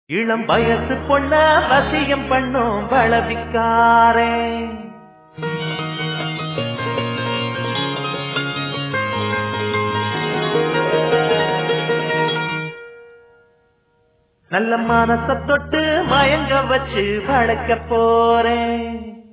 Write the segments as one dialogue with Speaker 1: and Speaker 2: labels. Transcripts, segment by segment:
Speaker 1: இளம் வயசு பொண்ண வசியம் பண்ணும் பளவிக்காரே நல்ல மனச தொட்டு மயங்க வச்சு வளர்க்க போறேன்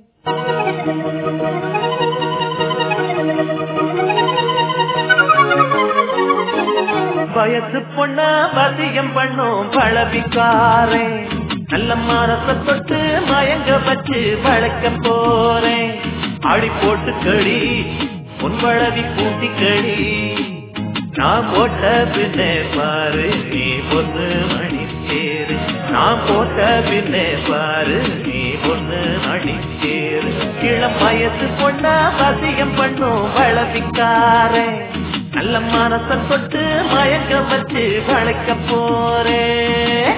Speaker 1: வயசு பொண்ண வசியம் பண்ணும் பழவிக்காரே நல்ல மனச தொட்டு மயங்க வச்சு வளர்க்க போறேன் ஆடி போட்டு களி உன் வளவி கூட்டி களி நான் போட்ட பின்னே பாரு நீ பொண்ணு மணி சேரு நான் போட்ட பின்னே பாரு நீ பொண்ணு மணி சேரு இளம் வயசு பொண்ணா வசியம் பண்ணும் வளவிக்காரே நல்ல மனச தொட்டு மயக்க வச்சு வளைக்க போறேன்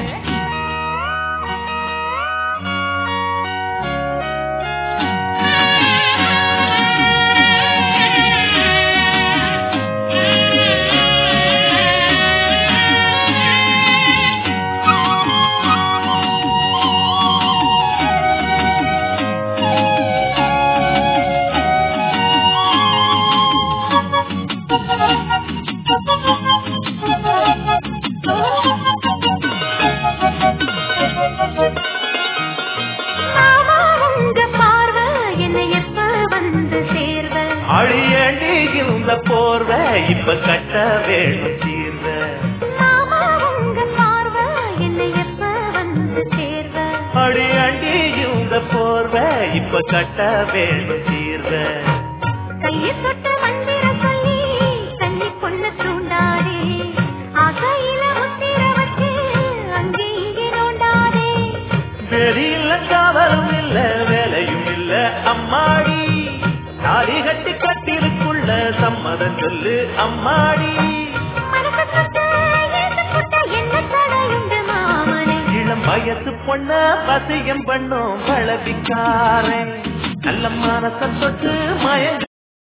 Speaker 2: மாமா உங்க பார்வை என்னை எப்ப வந்து சேர்வ
Speaker 1: அழியண்டி இந்த போர்வ இப்ப கட்ட வேணும் தீர்வ
Speaker 2: மாமா உங்க பார்வை என்னை எப்ப வந்து சேர்வ
Speaker 1: அழியண்டி இந்த போர்வ இப்ப கட்ட வேணும் தீர்வ
Speaker 2: கையை தொட்டு மந்திர சொல்லி கண்ணி பொண்ண தூண்டாதே ஆசையில முத்திர வச்சு அங்கே இங்கே நோண்டாதே
Speaker 1: வெளியில காவலும் இல்ல வேலையும் இல்ல அம்மாடி தாலி கட்டி கட்டிருக்குள்ள சம்மதம் சொல்லு அம்மாடி
Speaker 2: மனசு தொட்டு ஏசு தொட்ட என்ன தடையுண்டு மாமனே
Speaker 1: இளம் வயசு பொண்ண வசியம் பண்ணும் பழவிக்காரன் நல்ல மனச தொட்டு மயங்க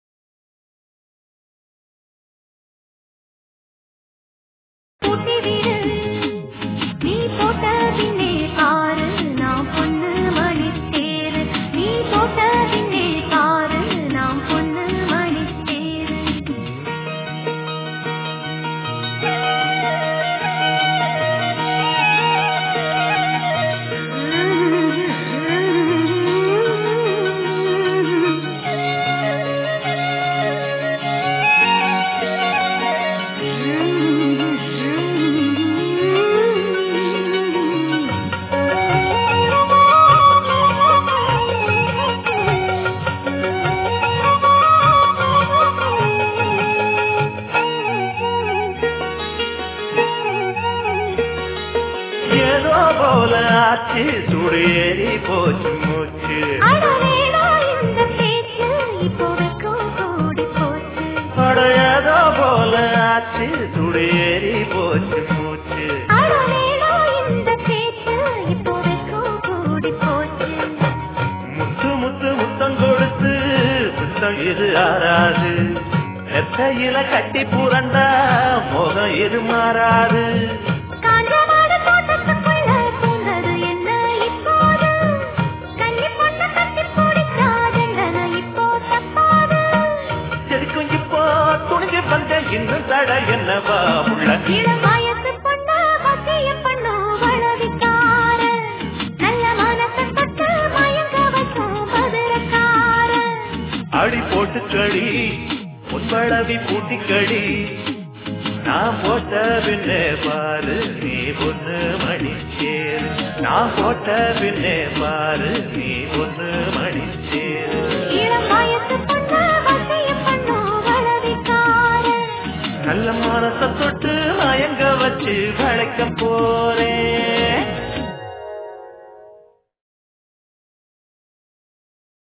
Speaker 2: பூட்டி விடு நீ போட்ட பின்னே பாரு நான் பொண்ணு மணி தேரு நீ போட்ட பின்னே பாரு நான் பொண்ணு மணி தேரு
Speaker 1: ஏதோ போல ஆச்சு சுடு ஏறி போச்சு மூச்சு
Speaker 2: அடவேடா இந்த பேச்சு இப்போதைக்கும் கூடி போச்சு
Speaker 1: அட ஏதோ போல ஆச்சு சுடு ஏறி போச்சு மூச்சு
Speaker 2: அடவேடா இந்த பேச்சு இப்போதைக்கும் கூடி போச்சு
Speaker 1: முத்து முத்து முத்தம் கொடுத்து முத்தம் இது ஆறாது நெத்தையில கட்டி புரண்டா முகம் இது மாறாது
Speaker 2: காஞ்சவாட தோட்டத்துக்குள்ள பூந்தது என்ன இப்போது கன்னி பொண்ண கட்டி பிடிக்காதெங்கன இப்போ தப்பாது
Speaker 1: எதுக்கும் இப்போ துணிஞ்சு வந்த இன்னும் தட என்னவா உள்ள
Speaker 2: இளம் வயசு பொண்ண வசியம் பண்ணும் வளவிக்கார நல்ல மனசை தொட்டு மயங்க வைக்கும் மதுரக்கார
Speaker 1: அடி போட்டு களி பொன்பளவி பூட்டி களி நான் போட்ட பின்னே பாரு நீ பொண்ணு மணி சேரு நான் போட்ட பின்னே பாரு நீ பொண்ணு மணி சேரு
Speaker 2: இளம் வயசு பொண்ண வசியம் பண்ணும் வளவிக்கார
Speaker 1: நல்ல மனச தொட்டு மயங்க வச்சு வளைக்க போறேன்